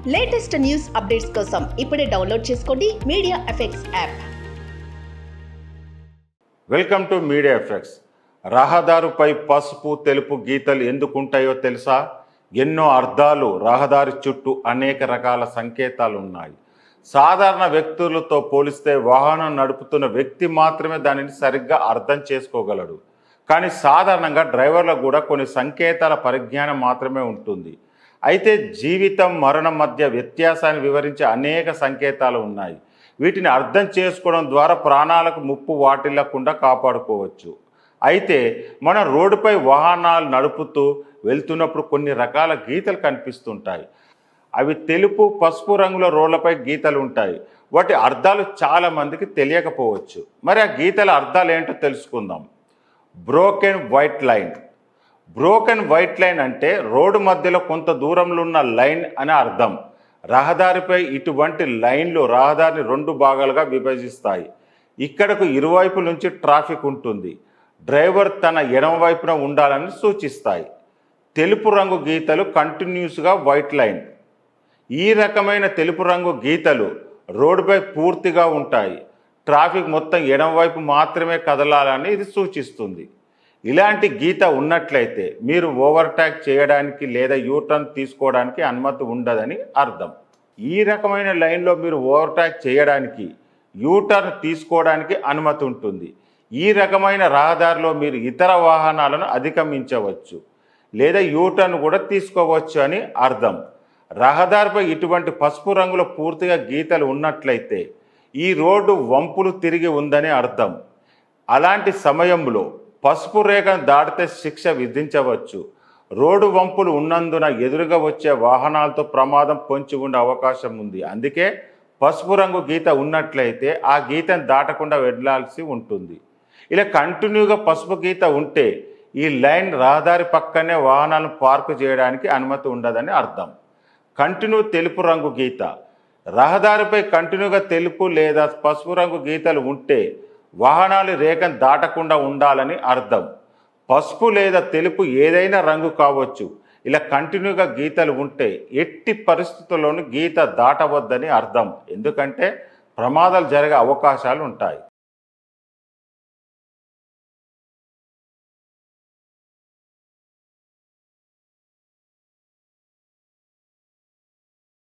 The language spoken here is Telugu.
లేటెస్ట్ న్యూస్ అప్డేట్స్ కోసం ఇప్పుడే డౌన్లోడ్ చేసుకోండి media effects app welcome to media effects రహదారుపై పసుపు తెలుపు గీతలు ఎందుకుంటాయో తెలుసా ఎన్నో అర్థాలు రహదారి చుట్టూ అనేక రకాల సంకేతాలు ఉన్నాయి సాధారణ వ్యక్తులతో పోలిస్తే వాహనం నడుపుతున్న వ్యక్తి మాత్రమే దానిని సరిగ్గా అర్థం చేసుకోగలడు కానీ సాధారణంగా డ్రైవర్లకు కూడా కొన్ని సంకేతాల పరిజ్ఞానం మాత్రమే ఉంటుంది అయితే జీవితం మరణం మధ్య వ్యత్యాసాన్ని వివరించే అనేక సంకేతాలు ఉన్నాయి వీటిని అర్థం చేసుకోవడం ద్వారా ప్రాణాలకు ముప్పు వాటిల్లకుండా కాపాడుకోవచ్చు అయితే మనం రోడ్డుపై వాహనాలు నడుపుతూ వెళ్తున్నప్పుడు కొన్ని రకాల గీతలు కనిపిస్తుంటాయి అవి తెలుపు పసుపు రంగుల రోడ్లపై గీతలు ఉంటాయి వాటి అర్థాలు చాలా మందికి తెలియకపోవచ్చు మరి ఆ గీతల అర్థాలు ఏంటో తెలుసుకుందాం broken white line broken white line అంటే రోడ్డు మధ్యలో కొంత దూరంలో ఉన్న లైన్ అని అర్థం రహదారిపై ఇటువంటి లైన్లు రహదారిని రెండు భాగాలుగా విభజిస్తాయి ఇక్కడకు ఇరువైపు నుంచి ట్రాఫిక్ ఉంటుంది డ్రైవర్ తన ఎడమ వైపున ఉండాలని సూచిస్తాయి తెలుపు రంగు గీతలు కంటిన్యూస్గా వైట్ లైన్ ఈ రకమైన తెలుపు రంగు గీతలు రోడ్డుపై పూర్తిగా ఉంటాయి ట్రాఫిక్ మొత్తం ఎడమవైపు మాత్రమే కదలాలని ఇది సూచిస్తుంది ఇలాంటి గీత ఉన్నట్లయితే మీరు ఓవర్టేక్ చేయడానికి లేదా యూటర్న్ తీసుకోవడానికి అనుమతి ఉండదని అర్థం ఈ రకమైన లైన్లో మీరు ఓవర్టేక్ చేయడానికి యూటర్న్ తీసుకోవడానికి అనుమతి ఉంటుంది ఈ రకమైన రహదారిలో మీరు ఇతర వాహనాలను అధిగమించవచ్చు లేదా యూటర్న్ కూడా తీసుకోవచ్చు అని అర్థం రహదారిపై ఇటువంటి పసుపు రంగులో పూర్తిగా గీతలు ఉన్నట్లయితే ఈ రోడ్డు వంపులు తిరిగి ఉందని అర్థం అలాంటి సమయంలో పసుపు రేఖను దాటితే శిక్ష విధించవచ్చు రోడ్డు వంపులు ఉన్నందున ఎదురుగా వచ్చే వాహనాలతో ప్రమాదం పొంచి ఉండే అవకాశం ఉంది అందుకే పసుపు రంగు గీత ఉన్నట్లయితే ఆ గీతను దాటకుండా వెళ్ళాల్సి ఉంటుంది ఇలా కంటిన్యూగా పసుపు గీత ఉంటే ఈ లైన్ రహదారి పక్కనే వాహనాలను పార్కు చేయడానికి అనుమతి ఉండదని అర్థం కంటిన్యూ తెలుపు రంగు గీత రహదారిపై కంటిన్యూగా తెలుపు లేదా పసుపు రంగు గీతలు ఉంటే వాహనాలు రేఖను దాటకుండా ఉండాలని అర్థం పసుపు లేదా తెలుపు ఏదైనా రంగు కావచ్చు ఇలా కంటిన్యూగా గీతలు ఉంటే ఎట్టి పరిస్థితుల్లోనూ గీత దాటవద్దని అర్థం ఎందుకంటే ప్రమాదాలు జరిగే అవకాశాలు ఉంటాయి